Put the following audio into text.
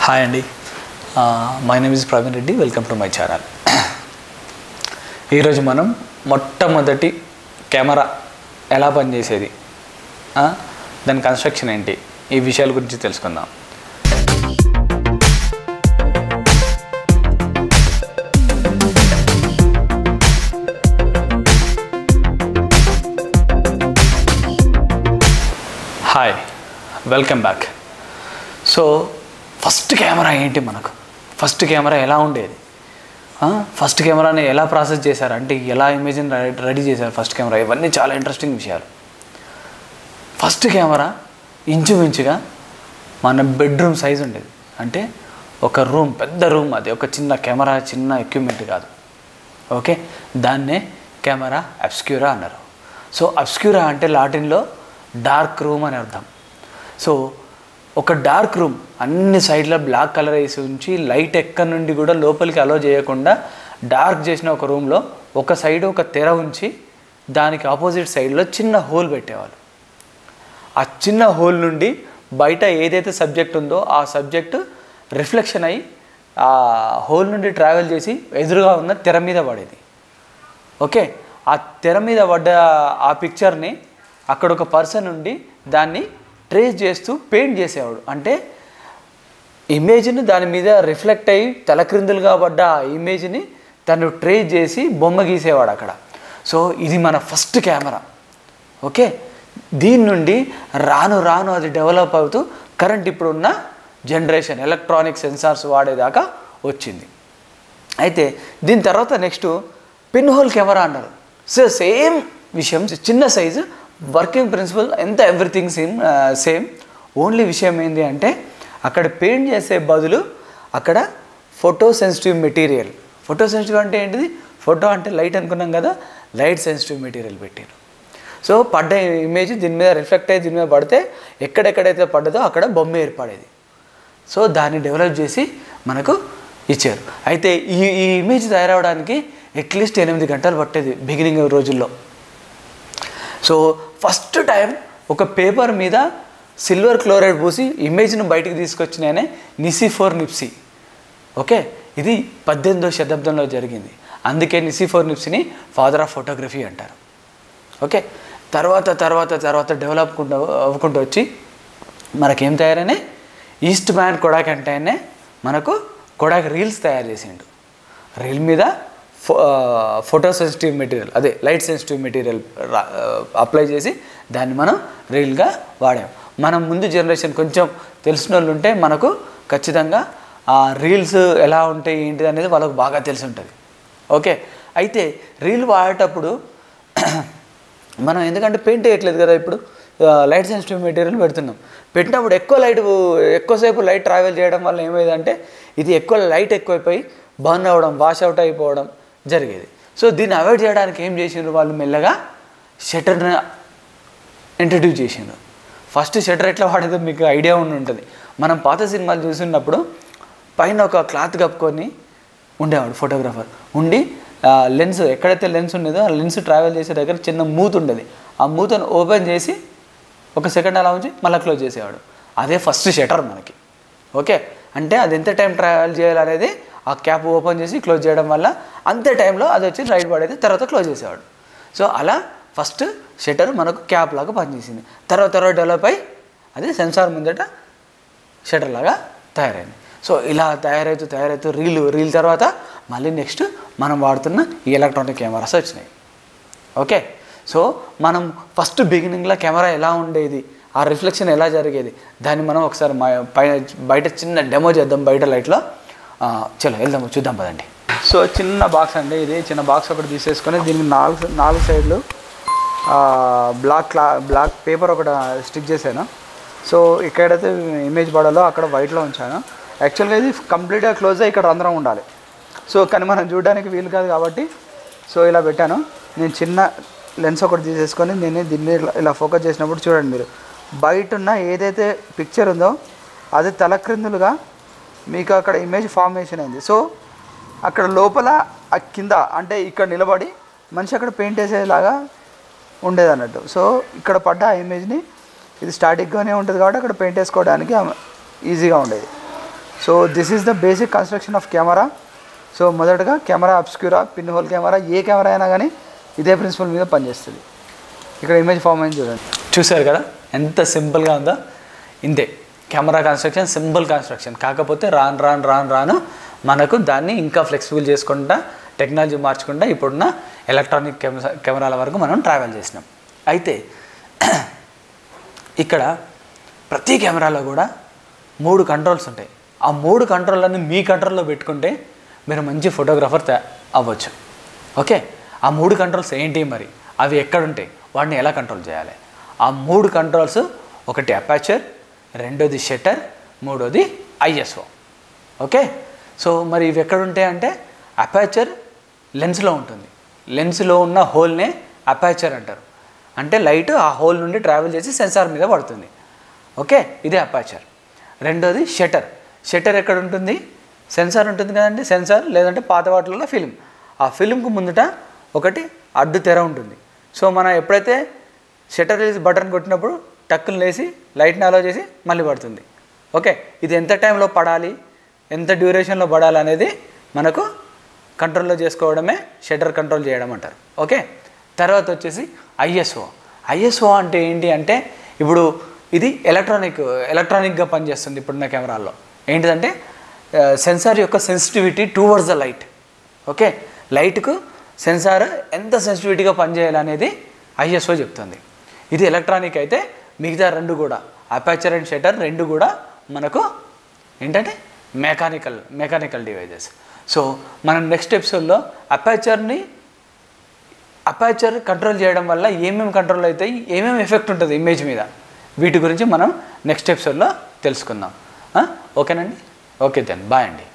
Hi అండి my name is Praveen Reddy welcome to my channel ఈరోజు మనం మొట్టమొదటి కెమెరా ఎలా పనిచేసేది ఆ, దాని కన్స్ట్రక్షన్ ఏంటి ఈ విషయాల గురించి తెలుసుకుందాం hi welcome back so first camera ఏంటి మనకు ఫస్ట్ కెమెరా ఎలా ఉండేది ఆ, ఫస్ట్ కెమెరాని ఎలా ప్రాసెస్ చేశారు అంటే ఎలా ఇమేజ్ని రెడీ చేశారు ఫస్ట్ కెమెరా ఇవన్నీ చాలా ఇంట్రెస్టింగ్ విషయాలు ఫస్ట్ కెమెరా ఇంచుమించుగా మన బెడ్రూమ్ సైజ్ ఉండేది అంటే ఒక రూమ్ పెద్ద రూమ్ అది ఒక చిన్న కెమెరా చిన్న ఎక్విప్మెంట్ కాదు ఓకే దాన్నే కెమెరా అబ్స్క్యూరా అన్నారు సో అబ్స్క్యూరా అంటే లాటిన్లో డార్క్ రూమ్ అని అర్థం సో ఒక డార్క్ రూమ్ అన్ని సైడ్లో బ్లాక్ కలర్ వేసి ఉంచి లైట్ ఎక్కడి నుండి కూడా లోపలికి అలో చేయకుండా డార్క్ చేసిన ఒక రూమ్లో ఒక సైడ్ ఒక తెర ఉంచి దానికి ఆపోజిట్ సైడ్లో చిన్న హోల్ పెట్టేవాళ్ళు ఆ చిన్న హోల్ నుండి బయట ఏదైతే సబ్జెక్ట్ ఉందో ఆ సబ్జెక్ట్ రిఫ్లెక్షన్ అయ్యి ఆ హోల్ నుండి ట్రావెల్ చేసి ఎదురుగా ఉన్న తెర మీద పడేది ఓకే ఆ తెర మీద పడ్డ ఆ పిక్చర్ని అక్కడ ఒక పర్సన్ ఉండి దాన్ని ట్రేస్ చేస్తూ పెయింట్ చేసేవాడు అంటే ఇమేజ్ని దాని మీద రిఫ్లెక్ట్ అయ్యి తలక్రిందులుగా పడ్డ ఆ ఇమేజ్ని తను ట్రేస్ చేసి బొమ్మ గీసేవాడు అక్కడ సో ఇది మన ఫస్ట్ కెమెరా ఓకే దీని నుండి రాను రాను అది డెవలప్ అవుతూ కరెంట్ ఇప్పుడున్న జనరేషన్ ఎలక్ట్రానిక్ సెన్సార్స్ వాడేదాకా వచ్చింది అయితే దీని తర్వాత నెక్స్ట్ పిన్ హోల్ కెమెరా అన్నారు సో సేమ్ విషయం చిన్న సైజు వర్కింగ్ ప్రిన్సిపల్ ఎంత ఎవ్రీథింగ్ సేమ్ సేమ్ ఓన్లీ విషయం ఏంటి అంటే అక్కడ పెయింట్ చేసే బదులు అక్కడ photo sensitive material photo sensitive అంటే ఏంటిది ఫోటో అంటే లైట్ అనుకున్నాం కదా లైట్ సెన్సిటివ్ మెటీరియల్ పెట్టారు సో పడ్డ ఇమేజ్ దీని మీద రిఫ్లెక్ట్ అయ్యి దీని మీద పడితే ఎక్కడెక్కడైతే పడ్డదో అక్కడ బొమ్మ ఏర్పడేది సో దాన్ని డెవలప్ చేసి మనకు ఇచ్చారు అయితే ఈ ఈ ఇమేజ్ తయారవడానికి అట్లీస్ట్ ఎనిమిది గంటలు పట్టేది బిగినింగ్ రోజుల్లో సో ఫస్ట్ టైం ఒక పేపర్ మీద సిల్వర్ క్లోరైడ్ పూసి ఇమేజ్ను బయటికి తీసుకొచ్చినాయనే నిసి ఫోర్ నిప్సీ ఓకే ఇది పద్దెనిమిదో శతాబ్దంలో జరిగింది అందుకే నిసి ఫోర్ నిప్సీని ఫాదర్ ఆఫ్ ఫోటోగ్రఫీ అంటారు ఓకే తర్వాత తర్వాత తర్వాత డెవలప్ అవ్వకుండా వచ్చి మనకేం తయారైనాయి ఈస్ట్ మ్యాన్ కొడాక్ అంటే ఆయనే మనకు కొడాక్ రీల్స్ తయారు చేసిండు రీల్ మీద ఫో ఫోటో సెన్సిటివ్ మెటీరియల్ అదే లైట్ సెన్సిటివ్ మెటీరియల్ అప్లై చేసి దాన్ని మనం రీల్గా వాడాం మనం ముందు జనరేషన్ కొంచెం తెలిసిన వాళ్ళు ఉంటే మనకు ఖచ్చితంగా ఆ రీల్స్ ఎలా ఉంటాయి ఏంటిది అనేది వాళ్ళకు బాగా తెలిసి ఉంటుంది ఓకే అయితే రీల్ వాడేటప్పుడు మనం ఎందుకంటే పెయింట్ వేయట్లేదు కదా ఇప్పుడు లైట్ సెన్సిటివ్ మెటీరియల్ పెడుతున్నాం పెట్టినప్పుడు ఎక్కువ లైట్ ఎక్కువసేపు లైట్ ట్రావెల్ చేయడం వల్ల ఏమైందంటే ఇది ఎక్కువ లైట్ ఎక్కువైపోయి బర్న్ అవ్వడం వాష్ అవుట్ అయిపోవడం జరిగేది సో దీన్ని అవాయిడ్ చేయడానికి ఏం చేసిండ్రు వాళ్ళు మెల్లగా షటర్ని ఇంట్రడ్యూస్ చేసిండ్రు ఫస్ట్ షటర్ ఎట్లా వాడేదో మీకు ఐడియా ఉండి ఉంటుంది మనం పాత సినిమాలు చూసినప్పుడు పైన ఒక క్లాత్ కప్పుకొని ఉండేవాడు ఫోటోగ్రాఫర్ ఉండి లెన్స్ ఎక్కడైతే లెన్స్ ఉండేదో ఆ లెన్స్ ట్రావెల్ చేసే దగ్గర చిన్న మూత ఉండేది ఆ మూతను ఓపెన్ చేసి ఒక సెకండ్ అలా ఉంచి మళ్ళీ క్లోజ్ చేసేవాడు అదే ఫస్ట్ షటర్ మనకి ఓకే అంటే అది ఎంత టైం ట్రావెల్ చేయాలనేది ఆ క్యాప్ ఓపెన్ చేసి క్లోజ్ చేయడం వల్ల అంతే టైంలో అది వచ్చి రైట్ పడేది తర్వాత క్లోజ్ చేసేవాడు సో అలా ఫస్ట్ షటర్ మనకు క్యాప్ లాగా పనిచేసింది తర్వాత తర్వాత డెవలప్ అయ్యి అది సెన్సార్ ముందట షటర్ లాగా తయారైంది సో ఇలా తయారవుతూ తయారవుతూ రీల్ రీల్ తర్వాత మళ్ళీ నెక్స్ట్ మనం వాడుతున్న ఈ ఎలక్ట్రానిక్ కెమెరాస్ వచ్చినాయి ఓకే సో మనం ఫస్ట్ బిగినింగ్లో కెమెరా ఎలా ఉండేది ఆ రిఫ్లెక్షన్ ఎలా జరిగేది దాన్ని మనం ఒకసారి మా పైన బయట చిన్న డెమో చేద్దాం బయట లైట్లో ఆ, చలో వెళ్దాం చూద్దాం పదండి సో చిన్న బాక్స్ అండి ఇది చిన్న బాక్స్ ఒకటి తీసేసుకొని దీనికి నాలుగు నాలుగు సైడ్లు బ్లాక్ క్లా బ్లాక్ పేపర్ ఒకటి స్టిక్ చేశాను సో ఎక్కడైతే ఇమేజ్ పడాలో అక్కడ వైట్లో ఉంచాను యాక్చువల్గా ఇది కంప్లీట్గా క్లోజ్ అయ్యి ఇక్కడ రంధ్రం ఉండాలి సో కానీ మనం చూడడానికి వీలు కాదు కాబట్టి సో ఇలా పెట్టాను నేను చిన్న లెన్స్ ఒకటి తీసేసుకొని నేను దీన్ని ఇలా- ఇలా ఫోకస్ చేసినప్పుడు చూడండి మీరు బయట ఉన్న ఏదైతే పిక్చర్ ఉందో అది తలక్రిందులుగా మీకు అక్కడ ఇమేజ్ ఫార్మేషన్ అయింది సో అక్కడ లోపల ఆ కింద అంటే ఇక్కడ నిలబడి మనిషి అక్కడ పెయింట్ వేసేలాగా ఉండేది అన్నట్టు సో ఇక్కడ పడ్డ ఆ ఇమేజ్ని ఇది స్టాటిక్గానే ఉంటుంది కాబట్టి అక్కడ పెయింట్ వేసుకోవడానికి ఈజీగా ఉండేది so this is the basic construction of camera so మొదటగా camera obscura pin hole camera ఏ కెమెరా అయినా కానీ ఇదే ప్రిన్సిపల్ మీద పనిచేస్తుంది ఇక్కడ ఇమేజ్ ఫామ్ అయింది చూడండి చూసారు కదా ఎంత సింపుల్గా ఉందో ఇంతే కెమెరా కన్స్ట్రక్షన్ సింపుల్ కన్స్ట్రక్షన్ కాకపోతే రాను రాను రాను రాను మనకు దాన్ని ఇంకా ఫ్లెక్సిబుల్ చేసుకుంటా టెక్నాలజీ మార్చుకుంటా ఇప్పుడున్న ఎలక్ట్రానిక్ కెమెరా కెమెరాల వరకు మనం ట్రావెల్ చేసినాం అయితే ఇక్కడ ప్రతి కెమెరాలో కూడా మూడు కంట్రోల్స్ ఉంటాయి ఆ మూడు కంట్రోళ్ళని మీ కంట్రోల్లో పెట్టుకుంటే మీరు మంచి ఫోటోగ్రాఫర్ తయా అవ్వచ్చు ఓకే ఆ మూడు కంట్రోల్స్ ఏంటి మరి అవి ఎక్కడ ఉంటాయి వాటిని ఎలా కంట్రోల్ చేయాలి ఆ మూడు కంట్రోల్స్ ఒకటి అపాచర్ రెండోది షట్టర్ మూడోది ఐఎస్ఓ ఓకే సో మరి ఇవి ఎక్కడ ఉంటాయి అంటే అపాచర్ లెన్స్లో ఉంటుంది లెన్స్లో ఉన్న హోల్నే అపాచర్ అంటారు అంటే లైట్ ఆ హోల్ నుండి ట్రావెల్ చేసి సెన్సార్ మీద పడుతుంది ఓకే ఇదే అపాచర్ రెండోది షటర్ షటర్ ఎక్కడ ఉంటుంది సెన్సార్ ఉంటుంది కదండి సెన్సార్ లేదంటే పాత వాటిలలో ఫిలిం ఆ ఫిలింకు ముందుట ఒకటి అడ్డు తెర ఉంటుంది సో మనం ఎప్పుడైతే షటర్ రిలీజ్ బటన్ కొట్టినప్పుడు టక్కులు లేసి లైట్ని అలో చేసి మళ్ళీ పడుతుంది ఓకే ఇది ఎంత టైంలో పడాలి ఎంత డ్యూరేషన్లో పడాలి అనేది మనకు కంట్రోల్లో చేసుకోవడమే షటర్ కంట్రోల్ చేయడం అంటారు ఓకే తర్వాత వచ్చేసి ఐఎస్ఓ ఐఎస్ఓ అంటే ఏంటి అంటే ఇప్పుడు ఇది ఎలక్ట్రానిక్ ఎలక్ట్రానిక్గా పనిచేస్తుంది ఇప్పుడున్న కెమెరాల్లో ఏంటిదంటే సెన్సార్ యొక్క sensitivity towards the light okay లైట్కు సెన్సార్ ఎంత సెన్సిటివిటీగా పనిచేయాలనేది ఐఎస్ఓ చెప్తుంది ఇది ఎలక్ట్రానిక్ అయితే మిగతా రెండు కూడా అపాచర్ అండ్ షటర్ రెండు కూడా మనకు ఏంటంటే మెకానికల్ మెకానికల్ డివైజెస్ సో మనం నెక్స్ట్ ఎపిసోడ్లో అపాచర్ని అపాచర్ కంట్రోల్ చేయడం వల్ల ఏమేమి కంట్రోల్ అవుతాయి ఏమేమి ఎఫెక్ట్ ఉంటుంది ఇమేజ్ మీద వీటి గురించి మనం నెక్స్ట్ ఎపిసోడ్లో తెలుసుకుందాం ఆ? ఓకేనండి ఓకే దెన్ బాయ్ అండి